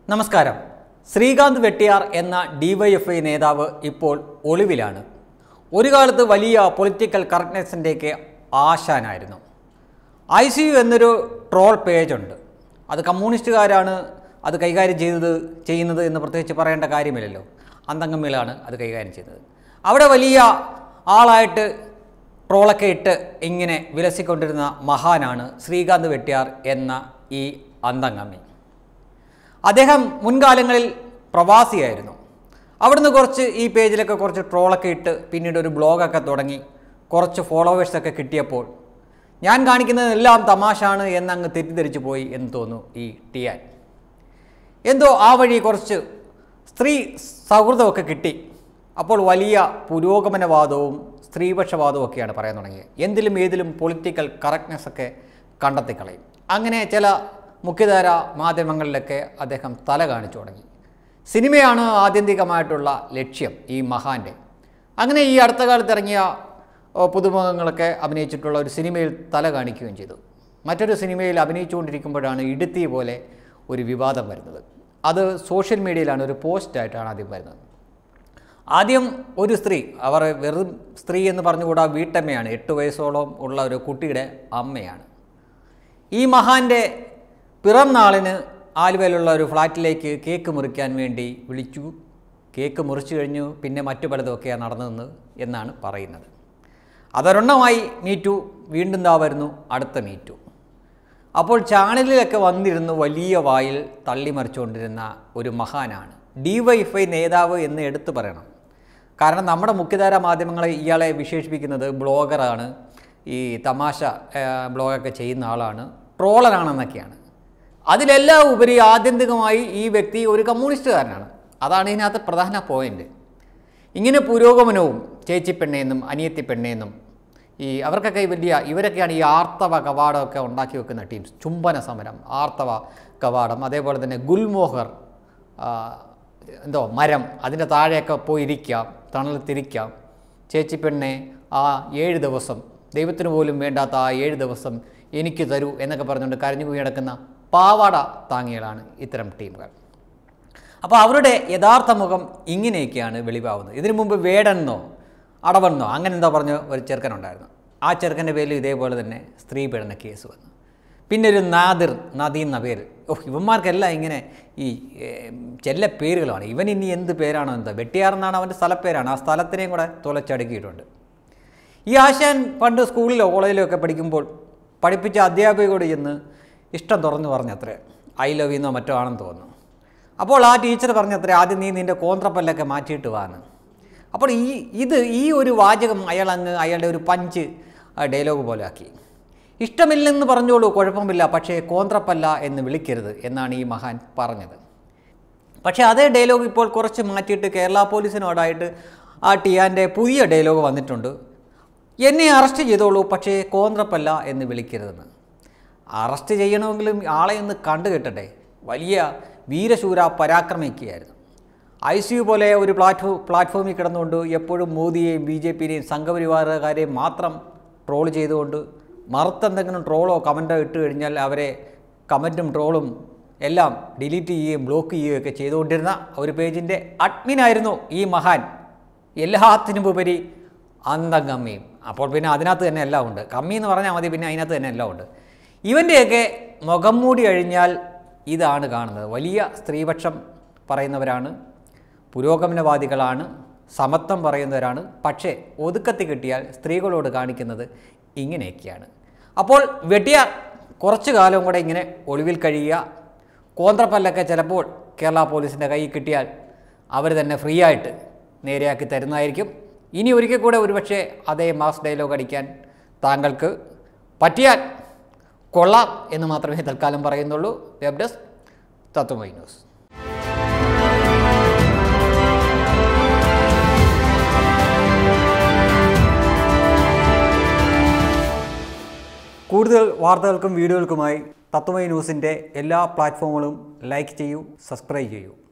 നമസ്കാരം ശ്രീകാന്ത് വെട്ടിയാർ എന്ന ഡിവൈഎഫ്ഐ നേതാവ് ഇപ്പോൾ ഒളിവിലാണ് ഒരു കാലത്ത് വലിയ പൊളിറ്റിക്കൽ കറക്റ്റ്നെസ്സിൻ്റെയൊക്കെ ആശാനായിരുന്നു ഐ സി യു എന്നൊരു ട്രോൾ പേജുണ്ട് അത് കമ്മ്യൂണിസ്റ്റുകാരാണ് അത് കൈകാര്യം ചെയ്തത് ചെയ്യുന്നത് എന്ന് പ്രത്യേകിച്ച് പറയേണ്ട കാര്യമില്ലല്ലോ അന്തംഗമ്മികളാണ് അത് കൈകാര്യം ചെയ്യുന്നത് അവിടെ വലിയ ആളായിട്ട് ട്രോളൊക്കെ ഇട്ട് ഇങ്ങനെ വിലസിക്കൊണ്ടിരുന്ന മഹാനാണ് ശ്രീകാന്ത് വെട്ടിയാർ എന്ന ഈ അന്തംഗമ്മി അദ്ദേഹം മുൻകാലങ്ങളിൽ പ്രവാസിയായിരുന്നു അവിടുന്ന് കുറച്ച് ഈ പേജിലൊക്കെ കുറച്ച് ട്രോളൊക്കെ ഇട്ട് പിന്നീട് ഒരു ബ്ലോഗൊക്കെ തുടങ്ങി കുറച്ച് ഫോളോവേഴ്സൊക്കെ കിട്ടിയപ്പോൾ ഞാൻ കാണിക്കുന്നതെല്ലാം തമാശാണ് എന്നങ്ങ് തെറ്റിദ്ധരിച്ചു പോയി എന്ന് തോന്നുന്നു ഈ ടിയാൻ എന്തോ ആ വഴി കുറച്ച് സ്ത്രീ സൗഹൃദമൊക്കെ കിട്ടി അപ്പോൾ വലിയ പുരോഗമനവാദവും സ്ത്രീപക്ഷവാദവും ഒക്കെയാണ് പറയാൻ തുടങ്ങിയത് എന്തിലും ഏതിലും പൊളിറ്റിക്കൽ കറക്റ്റ്നെസ് ഒക്കെ കണ്ടെത്തിക്കളയും അങ്ങനെ ചില മുഖ്യധാര മാധ്യമങ്ങളിലൊക്കെ അദ്ദേഹം തല കാണിച്ചു തുടങ്ങി സിനിമയാണ് ആത്യന്തികമായിട്ടുള്ള ലക്ഷ്യം ഈ മഹാൻ്റെ അങ്ങനെ ഈ അടുത്ത കാലത്ത് ഇറങ്ങിയ ഓ, പുതുമുഖങ്ങളൊക്കെ അഭിനയിച്ചിട്ടുള്ള ഒരു സിനിമയിൽ തല കാണിക്കുകയും ചെയ്തു മറ്റൊരു സിനിമയിൽ അഭിനയിച്ചുകൊണ്ടിരിക്കുമ്പോഴാണ് ഇടുത്തി പോലെ ഒരു വിവാദം വരുന്നത് അത് സോഷ്യൽ മീഡിയയിലാണ് ഒരു പോസ്റ്റായിട്ടാണ് ആദ്യം വരുന്നത് ആദ്യം ഒരു സ്ത്രീ അവർ വെറും സ്ത്രീ എന്ന് പറഞ്ഞുകൂടാ വീട്ടമ്മയാണ് എട്ട് വയസ്സോളം ഉള്ള ഒരു കുട്ടിയുടെ അമ്മയാണ് ഈ മഹാൻ്റെ പിറന്നാളിന് ആലുവയിലുള്ള ഒരു ഫ്ലാറ്റിലേക്ക് കേക്ക് മുറിക്കാൻ വേണ്ടി വിളിച്ചു കേക്ക് മുറിച്ചു കഴിഞ്ഞു പിന്നെ മറ്റു പലതുമൊക്കെയാണ് നടന്നതെന്ന് എന്നാണ് പറയുന്നത് അതൊരെണ്ണമായി മീറ്റു വീണ്ടും ദാ വരുന്നു അടുത്ത മീറ്റു അപ്പോൾ ചാനലിലൊക്കെ വന്നിരുന്ന് വലിയ വായിൽ തള്ളിമറിച്ചുകൊണ്ടിരുന്ന ഒരു മഹാനാണ് ഡി വൈഫൈ നേതാവ് എന്ന് എടുത്തു പറയണം കാരണം നമ്മുടെ മുഖ്യധാര മാധ്യമങ്ങളെ ഇയാളെ വിശേഷിപ്പിക്കുന്നത് ബ്ലോഗറാണ് ഈ തമാശ ആ, ബ്ലോഗൊക്കെ ചെയ്യുന്ന ആളാണ് ട്രോളറാണെന്നൊക്കെയാണ് അതിലെല്ലാം ഉപരി ആത്യന്തികമായി ഈ വ്യക്തി ഒരു കമ്മ്യൂണിസ്റ്റുകാരനാണ് അതാണ് ഇതിനകത്ത് പ്രധാന പോയിന്റ് ഇങ്ങനെ പുരോഗമനവും ചേച്ചിപ്പെണ്ണയെന്നും അനിയത്തിപ്പെണ്ണയെന്നും ഈ അവർക്കൊക്കെ ഈ വലിയ ഇവരൊക്കെയാണ് ഈ ആർത്തവ കവാടമൊക്കെ ഉണ്ടാക്കി വെക്കുന്ന ടീംസ് ചുംബന സമരം ആർത്തവ കവാടം അതേപോലെ തന്നെ ഗുൽമോഹർ ആ, എന്തോ മരം അതിൻ്റെ താഴെയൊക്കെ പോയി ഇരിക്കാം തണലത്തിരിക്കാം ചേച്ചിപ്പെണ്ണെ ആ ഏഴ് ദിവസം ദൈവത്തിന് പോലും വേണ്ടാത്ത ആ ഏഴ് ദിവസം എനിക്ക് തരൂ എന്നൊക്കെ പറഞ്ഞുകൊണ്ട് കരഞ്ഞു പോയി കിടക്കുന്ന പാവാട താങ്ങികളാണ് ഇത്തരം ടീമുകൾ അപ്പോൾ അവരുടെ യഥാർത്ഥ മുഖം ഇങ്ങനെയൊക്കെയാണ് വെളിവാകുന്നത് ഇതിനു മുമ്പ് വേടെന്നോ അടവെന്നോ അങ്ങനെ എന്തോ പറഞ്ഞ ഒരു ചെറുക്കനുണ്ടായിരുന്നു ആ ചെറുക്കൻ്റെ പേരിൽ ഇതേപോലെ തന്നെ സ്ത്രീ പീഡന കേസ് വന്നു പിന്നെ ഒരു നാദിർ നദി എന്ന പേര് ഓ ഇവന്മാർക്കെല്ലാം ഇങ്ങനെ ഈ ഏം, ചെല്ല പേരുകളാണ് ഇവൻ ഇനി എന്ത് പേരാണോ എന്താ വെട്ടിയാറെന്നാണ് അവൻ്റെ സ്ഥലപ്പേരാണ് ആ സ്ഥലത്തിനെയും കൂടെ തുലച്ചടുക്കിയിട്ടുണ്ട് ഈ ആശാൻ പണ്ട് സ്കൂളിലോ കോളേജിലോ ഒക്കെ പഠിക്കുമ്പോൾ പഠിപ്പിച്ച അധ്യാപികയോട് ചെന്ന് ഇഷ്ടം തുറന്നു പറഞ്ഞത്രേ ഐ ലവ് എന്നോ മറ്റോ ആണെന്ന് തോന്നുന്നു അപ്പോൾ ആ ടീച്ചർ പറഞ്ഞത്രേ ആദ്യം നീ നിൻ്റെ കോന്ത്രപ്പല്ലൊക്കെ മാറ്റിയിട്ട് വാന്ന് അപ്പോൾ ഈ ഇത് ഈ ഒരു വാചകം അയാൾ അങ്ങ് അയാളുടെ ഒരു പഞ്ച് ഡയലോഗ് പോലെ ആക്കി ഇഷ്ടമില്ലെന്ന് പറഞ്ഞോളൂ കുഴപ്പമില്ല പക്ഷേ കോന്ത്രപ്പല്ല എന്ന് വിളിക്കരുത് എന്നാണ് ഈ മഹാൻ പറഞ്ഞത് പക്ഷേ അതേ ഡയലോഗ് ഇപ്പോൾ കുറച്ച് മാറ്റിയിട്ട് കേരള പോലീസിനോടായിട്ട് ആ ടിയാൻ്റെ പുതിയ ഡയലോഗ് വന്നിട്ടുണ്ട് എന്നെ അറസ്റ്റ് ചെയ്തോളൂ പക്ഷേ കോന്ത്രപ്പല്ല എന്ന് വിളിക്കരുതെന്ന് അറസ്റ്റ് ചെയ്യണമെങ്കിലും ആളെ ഒന്ന് കണ്ടു കിട്ടട്ടെ വലിയ വീരശൂര പരാക്രമിക്കുകയായിരുന്നു ഐ സി യു പോലെ ഒരു പ്ലാറ്റ്ഫോ പ്ലാറ്റ്ഫോമിൽ കിടന്നുകൊണ്ട് എപ്പോഴും മോദിയെയും ബി ജെ പിയെയും സംഘപരിവാരക്കാരെയും മാത്രം ട്രോൾ ചെയ്തുകൊണ്ട് മറുത്തെന്തെങ്കിലും ട്രോളോ കമൻറ്റോ ഇട്ട് കഴിഞ്ഞാൽ അവരെ കമൻറ്റും ട്രോളും എല്ലാം ഡിലീറ്റ് ചെയ്യുകയും ബ്ലോക്ക് ചെയ്യുകയും ഒക്കെ ചെയ്തുകൊണ്ടിരുന്ന ഒരു പേജിൻ്റെ അഡ്മിനായിരുന്നു ഈ മഹാൻ എല്ലാത്തിനും ഉപരി അന്തം കമ്മിയും അപ്പോൾ പിന്നെ അതിനകത്ത് തന്നെ എല്ലാം ഉണ്ട് കമ്മി എന്ന് പറഞ്ഞാൽ മതി പിന്നെ അതിനകത്ത് തന്നെ എല്ലാം ഉണ്ട് ഇവൻ്റെയൊക്കെ മുഖം മൂടി കഴിഞ്ഞാൽ ഇതാണ് കാണുന്നത് വലിയ സ്ത്രീപക്ഷം പറയുന്നവരാണ് പുരോഗമനവാദികളാണ് സമത്വം പറയുന്നവരാണ് പക്ഷേ ഒതുക്കത്തി കിട്ടിയാൽ സ്ത്രീകളോട് കാണിക്കുന്നത് ഇങ്ങനെയൊക്കെയാണ് അപ്പോൾ വെട്ടിയാർ കുറച്ചു കാലം കൂടെ ഇങ്ങനെ ഒളിവിൽ കഴിയുക കോന്ത്രപ്പല്ലൊക്കെ ചിലപ്പോൾ കേരള പോലീസിൻ്റെ കയ്യിൽ കിട്ടിയാൽ അവർ തന്നെ ഫ്രീ ആയിട്ട് നേരെയാക്കി തരുന്നതായിരിക്കും ഇനി ഒരിക്കൽ കൂടെ ഒരുപക്ഷെ അതേ മാസ് ഡയലോഗ് അടിക്കാൻ താങ്കൾക്ക് പറ്റിയാൽ കൊള്ളാം എന്ന് മാത്രമേ തൽക്കാലം പറയുന്നുള്ളൂ വെബ് ഡെസ്ക് തത്വമൈ ന്യൂസ് കൂടുതൽ വാർത്തകൾക്കും വീഡിയോകൾക്കുമായി തത്വമൈ ന്യൂസിൻ്റെ എല്ലാ പ്ലാറ്റ്ഫോമുകളും ലൈക്ക് ചെയ്യൂ സബ്സ്ക്രൈബ് ചെയ്യൂ